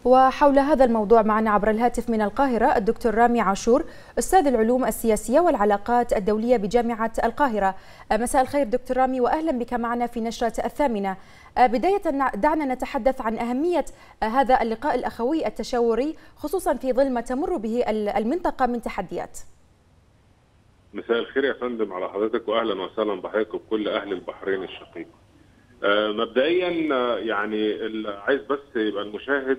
وحول هذا الموضوع معنا عبر الهاتف من القاهرة الدكتور رامي عاشور أستاذ العلوم السياسية والعلاقات الدولية بجامعة القاهرة مساء الخير دكتور رامي وأهلا بك معنا في نشرة الثامنة بداية دعنا نتحدث عن أهمية هذا اللقاء الأخوي التشاوري خصوصا في ظل ما تمر به المنطقة من تحديات مساء الخير يا فندم على حضرتك واهلا وسهلا بحضرتك وبكل اهل البحرين الشقيق. آه مبدئيا يعني عايز بس يبقى المشاهد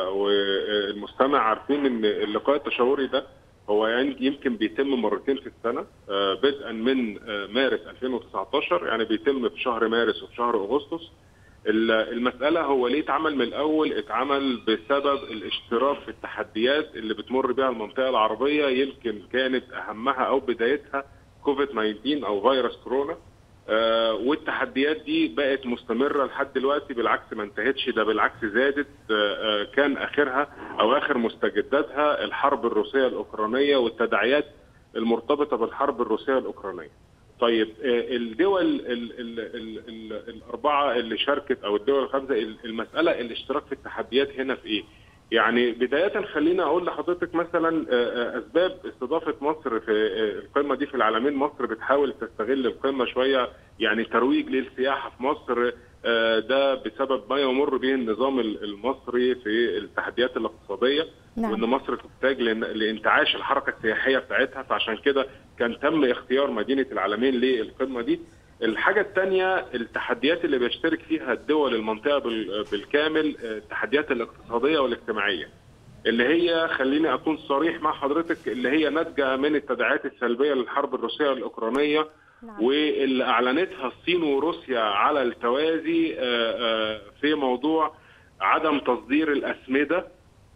والمستمع عارفين ان اللقاء التشاوري ده هو يعني يمكن بيتم مرتين في السنه آه بدءا من مارس 2019 يعني بيتم في شهر مارس وفي شهر اغسطس المساله هو ليه اتعمل من الاول اتعمل بسبب الاشتراك في التحديات اللي بتمر بها المنطقه العربيه يمكن كانت اهمها او بدايتها كوفيد 19 او فيروس كورونا آه والتحديات دي بقت مستمره لحد دلوقتي بالعكس ما انتهتش ده بالعكس زادت آه كان اخرها او اخر مستجداتها الحرب الروسيه الاوكرانيه والتداعيات المرتبطه بالحرب الروسيه الاوكرانيه. طيب الدول ال ال ال ال الاربعه اللي شاركت او الدول الخمسه المساله الاشتراك في التحديات هنا في ايه؟ يعني بدايه خلينا اقول لحضرتك مثلا اسباب استضافه مصر في القمه دي في العالمين مصر بتحاول تستغل القمه شويه يعني ترويج للسياحه في مصر ده بسبب ما يمر به النظام المصري في التحديات الاقتصاديه نعم. وان مصر تحتاج لانتعاش الحركه السياحيه بتاعتها فعشان كده كان تم اختيار مدينه العالمين للقمه دي الحاجة الثانية التحديات اللي بيشترك فيها الدول المنطقة بالكامل التحديات الاقتصادية والاجتماعية اللي هي خليني أكون صريح مع حضرتك اللي هي ناتجة من التداعيات السلبية للحرب الروسية الأوكرانية نعم. واللي أعلنتها الصين وروسيا على التوازي في موضوع عدم تصدير الأسمدة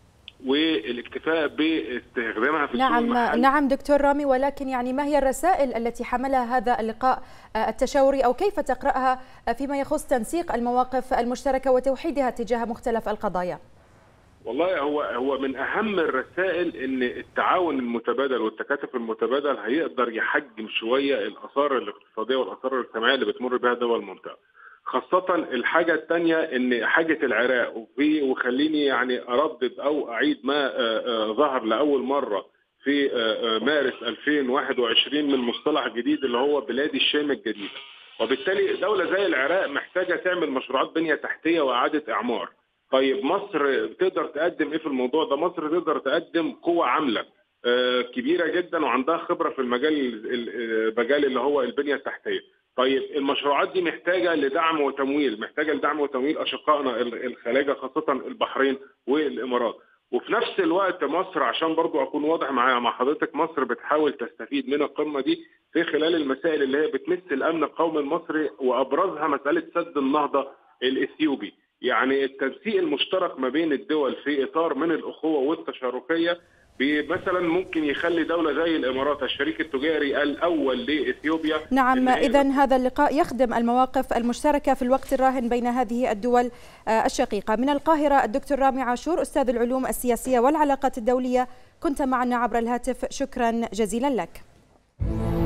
والاكتفاء باستخدامها في نعم السوق المحلي. نعم دكتور رامي ولكن يعني ما هي الرسائل التي حملها هذا اللقاء التشاوري او كيف تقراها فيما يخص تنسيق المواقف المشتركه وتوحيدها تجاه مختلف القضايا؟ والله هو هو من اهم الرسائل ان التعاون المتبادل والتكاتف المتبادل هيقدر يحجم شويه الاثار الاقتصاديه والاثار الاجتماعيه اللي بتمر بها دول المنطقه. خاصة الحاجة الثانية إن حاجة العراق وفي وخليني يعني أردد أو أعيد ما ظهر لأول مرة في مارس 2021 من مصطلح جديد اللي هو بلاد الشام الجديدة وبالتالي دولة زي العراق محتاجة تعمل مشروعات بنية تحتية وإعادة إعمار طيب مصر تقدر تقدم إيه في الموضوع ده مصر تقدر تقدم قوة عاملة كبيرة جدا وعندها خبرة في المجال المجال اللي هو البنية التحتية طيب المشروعات دي محتاجه لدعم وتمويل محتاجه لدعم وتمويل اشقائنا الخلاجه خاصه البحرين والامارات وفي نفس الوقت مصر عشان برضو اكون واضح مع مع حضرتك مصر بتحاول تستفيد من القمه دي في خلال المسائل اللي هي بتمس الامن القومي المصري وابرزها مساله سد النهضه الاثيوبي يعني التنسيق المشترك ما بين الدول في اطار من الاخوه والتشاركيه مثلا ممكن يخلي دوله زي الامارات الشريك التجاري الاول لاثيوبيا نعم اذا هذا اللقاء يخدم المواقف المشتركه في الوقت الراهن بين هذه الدول الشقيقه من القاهره الدكتور رامي عاشور استاذ العلوم السياسيه والعلاقات الدوليه كنت معنا عبر الهاتف شكرا جزيلا لك